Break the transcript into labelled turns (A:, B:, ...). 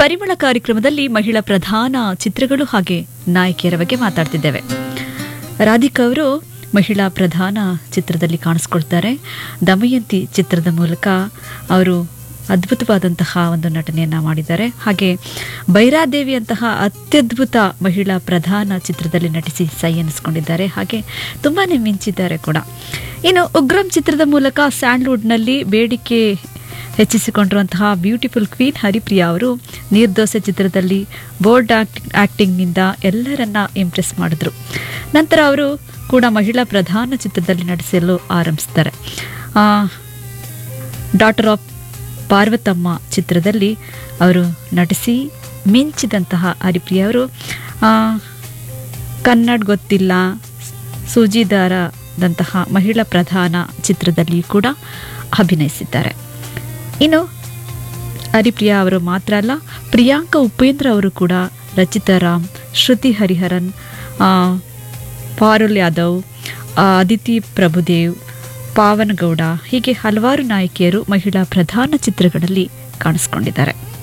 A: ಪರಿಮಳ ಕಾರ್ಯಕ್ರಮದಲ್ಲಿ ಮಹಿಳಾ ಪ್ರಧಾನ ಚಿತ್ರಗಳು ಹಾಗೆ ನಾಯಕಿಯರ ಬಗ್ಗೆ ಮಾತಾಡ್ತಿದ್ದೇವೆ ರಾಧಿಕಾ ಅವರು ಮಹಿಳಾ ಪ್ರಧಾನ ಚಿತ್ರದಲ್ಲಿ ಕಾಣಿಸ್ಕೊಳ್ತಾರೆ ದಮಯಂತಿ ಚಿತ್ರದ ಮೂಲಕ ಅವರು ಅದ್ಭುತವಾದಂತಹ ಒಂದು ನಟನೆಯನ್ನ ಮಾಡಿದ್ದಾರೆ ಹಾಗೆ ಬೈರಾದೇವಿ ಅಂತಹ ಅತ್ಯದ್ಭುತ ಮಹಿಳಾ ಪ್ರಧಾನ ಚಿತ್ರದಲ್ಲಿ ನಟಿಸಿ ಸೈ ಎನಿಸ್ಕೊಂಡಿದ್ದಾರೆ ಹಾಗೆ ತುಂಬಾನೇ ಮಿಂಚಿದ್ದಾರೆ ಕೂಡ ಇನ್ನು ಉಗ್ರಂ ಚಿತ್ರದ ಮೂಲಕ ಸ್ಯಾಂಡ್ಲ್ವುಡ್ನಲ್ಲಿ ಬೇಡಿಕೆ ಹೆಚ್ಚಿಸಿಕೊಂಡಿರುವಂತಹ ಬ್ಯೂಟಿಫುಲ್ ಕ್ವೀನ್ ಹರಿಪ್ರಿಯಾ ಅವರು ನಿರ್ದೋಸೆ ಚಿತ್ರದಲ್ಲಿ ಬೋರ್ಡ್ ಆಕ್ಟಿಂಗ್ನಿಂದ ಎಲ್ಲರನ್ನ ಇಂಪ್ರೆಸ್ ಮಾಡಿದ್ರು ನಂತರ ಅವರು ಕೂಡ ಮಹಿಳಾ ಪ್ರಧಾನ ಚಿತ್ರದಲ್ಲಿ ನಟಿಸಲು ಆರಂಭಿಸ್ತಾರೆ ಡಾಟರ್ ಆಫ್ ಪಾರ್ವತಮ್ಮ ಚಿತ್ರದಲ್ಲಿ ಅವರು ನಟಿಸಿ ಮಿಂಚಿದಂತಹ ಹರಿಪ್ರಿಯಾ ಅವರು ಆ, ಕನ್ನಡ ಗೊತ್ತಿಲ್ಲ ಸೂಜಿದಾರದಂತಹ ಮಹಿಳಾ ಪ್ರಧಾನ ಚಿತ್ರದಲ್ಲಿ ಕೂಡ ಅಭಿನಯಿಸಿದ್ದಾರೆ ಇನ್ನು ಹರಿಪ್ರಿಯಾ ಅವರು ಮಾತ್ರ ಅಲ್ಲ ಪ್ರಿಯಾಂಕಾ ಉಪೇಂದ್ರ ಅವರು ಕೂಡ ರಚಿತಾ ರಾಮ್ ಶ್ರುತಿ ಹರಿಹರನ್ ಆ, ಪಾರುಲ್ ಯಾದವ್ ಆ, ಅದಿತಿ ಪ್ರಭುದೇವ್ ಪಾವನಗೌಡ ಹೀಗೆ ಹಲವಾರು ನಾಯಕಿಯರು ಮಹಿಳಾ ಪ್ರಧಾನ ಚಿತ್ರಗಳಲ್ಲಿ ಕಾಣಿಸ್ಕೊಂಡಿದ್ದಾರೆ